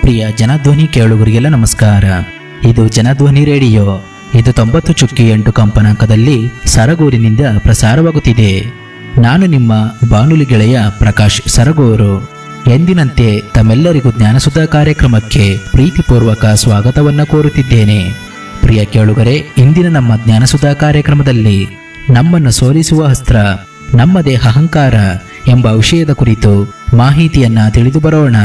ಪ್ರಿಯ ಜನಧ್ವನಿ ಕೇಳುಗರಿಗೆಲ್ಲ ನಮಸ್ಕಾರ ಇದು ಜನಧ್ವನಿ ರೇಡಿಯೋ ಇದು ತೊಂಬತ್ತು ಚುಕ್ಕಿ ಎಂಟು ಕಂಪನಾಂಕದಲ್ಲಿ ಸರಗೂರಿನಿಂದ ಪ್ರಸಾರವಾಗುತ್ತಿದೆ ನಾನು ನಿಮ್ಮ ಬಾನುಲಿ ಗೆಳೆಯ ಪ್ರಕಾಶ್ ಸರಗೂರು ಎಂದಿನಂತೆ ತಮ್ಮೆಲ್ಲರಿಗೂ ಜ್ಞಾನಸುಧಾ ಕಾರ್ಯಕ್ರಮಕ್ಕೆ ಪ್ರೀತಿಪೂರ್ವಕ ಸ್ವಾಗತವನ್ನ ಕೋರುತ್ತಿದ್ದೇನೆ ಪ್ರಿಯ ಕೇಳುಗರೆ ಇಂದಿನ ನಮ್ಮ ಜ್ಞಾನಸುಧಾ ಕಾರ್ಯಕ್ರಮದಲ್ಲಿ ನಮ್ಮನ್ನು ಸೋಲಿಸುವ ಅಸ್ತ್ರ ನಮ್ಮದೇ ಅಹಂಕಾರ ಎಂಬ ವಿಷಯದ ಕುರಿತು ಮಾಹಿತಿಯನ್ನ ತಿಳಿದು ಬರೋಣ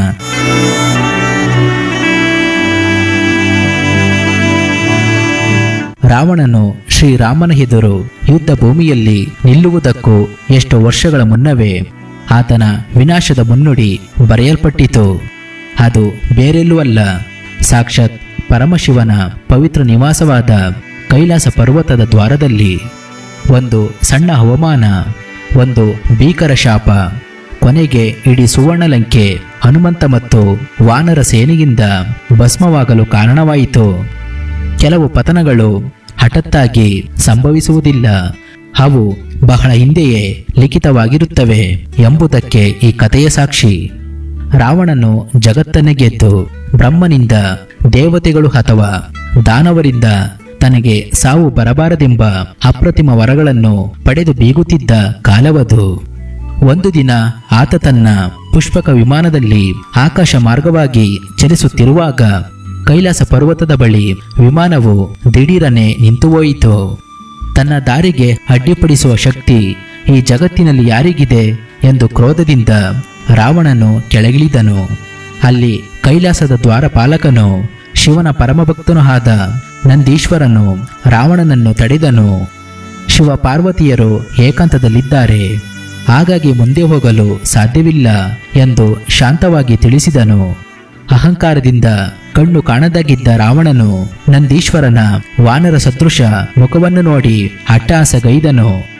ರಾವಣನು ಶ್ರೀರಾಮನ ಎದುರು ಯುದ್ಧ ಭೂಮಿಯಲ್ಲಿ ನಿಲ್ಲುವುದಕ್ಕೂ ಎಷ್ಟು ವರ್ಷಗಳ ಮುನ್ನವೇ ಆತನ ವಿನಾಶದ ಮುನ್ನುಡಿ ಬರೆಯಲ್ಪಟ್ಟಿತು ಅದು ಬೇರೆಲ್ಲೂ ಅಲ್ಲ ಸಾಕ್ಷಾತ್ ಪರಮಶಿವನ ಪವಿತ್ರ ನಿವಾಸವಾದ ಕೈಲಾಸ ಪರ್ವತದ ದ್ವಾರದಲ್ಲಿ ಒಂದು ಸಣ್ಣ ಹವಾಮಾನ ಒಂದು ಭೀಕರ ಶಾಪ ಕೊನೆಗೆ ಇಡೀ ಸುವರ್ಣಲಂಕೆ ಹನುಮಂತ ಮತ್ತು ವಾನರ ಸೇನೆಯಿಂದ ಭಸ್ಮವಾಗಲು ಕಾರಣವಾಯಿತು ಕೆಲವು ಪತನಗಳು ಹಠಾತ್ತಾಗಿ ಸಂಭವಿಸುವುದಿಲ್ಲ ಅವು ಬಹಳ ಹಿಂದೆಯೇ ಲಿಖಿತವಾಗಿರುತ್ತವೆ ಎಂಬುದಕ್ಕೆ ಈ ಕಥೆಯ ಸಾಕ್ಷಿ ರಾವಣನು ಜಗತ್ತನ್ನೇ ಗೆದ್ದು ಬ್ರಹ್ಮನಿಂದ ದೇವತೆಗಳು ಅಥವಾ ದಾನವರಿಂದ ತನಗೆ ಸಾವು ಬರಬಾರದೆಂಬ ಅಪ್ರತಿಮ ವರಗಳನ್ನು ಪಡೆದು ಬೀಗುತ್ತಿದ್ದ ಕಾಲವದು ಒಂದು ದಿನ ಆತ ತನ್ನ ಪುಷ್ಪಕ ವಿಮಾನದಲ್ಲಿ ಆಕಾಶ ಮಾರ್ಗವಾಗಿ ಚಲಿಸುತ್ತಿರುವಾಗ ಕೈಲಾಸ ಪರ್ವತದ ಬಳಿ ವಿಮಾನವು ದಿಢೀರನೆ ನಿಂತುಹೋಯಿತು ತನ್ನ ದಾರಿಗೆ ಅಡ್ಡಿಪಡಿಸುವ ಶಕ್ತಿ ಈ ಜಗತ್ತಿನಲ್ಲಿ ಯಾರಿಗಿದೆ ಎಂದು ಕ್ರೋಧದಿಂದ ರಾವಣನು ಕೆಳಗಿಳಿದನು ಅಲ್ಲಿ ಕೈಲಾಸದ ದ್ವಾರಪಾಲಕನು ಶಿವನ ಪರಮಭಕ್ತನೂ ಆದ ನಂದೀಶ್ವರನು ರಾವಣನನ್ನು ತಡೆದನು ಶಿವ ಪಾರ್ವತಿಯರು ಏಕಾಂತದಲ್ಲಿದ್ದಾರೆ ಹಾಗಾಗಿ ಮುಂದೆ ಹೋಗಲು ಸಾಧ್ಯವಿಲ್ಲ ಎಂದು ಶಾಂತವಾಗಿ ತಿಳಿಸಿದನು ಅಹಂಕಾರದಿಂದ ಕಣ್ಣು ಕಾಣದಾಗಿದ್ದ ರಾವಣನು ನಂದೀಶ್ವರನ ವಾನರ ಸದೃಶ ಮುಖವನ್ನು ನೋಡಿ ಅಟ್ಟಹಾಸಗೈದನು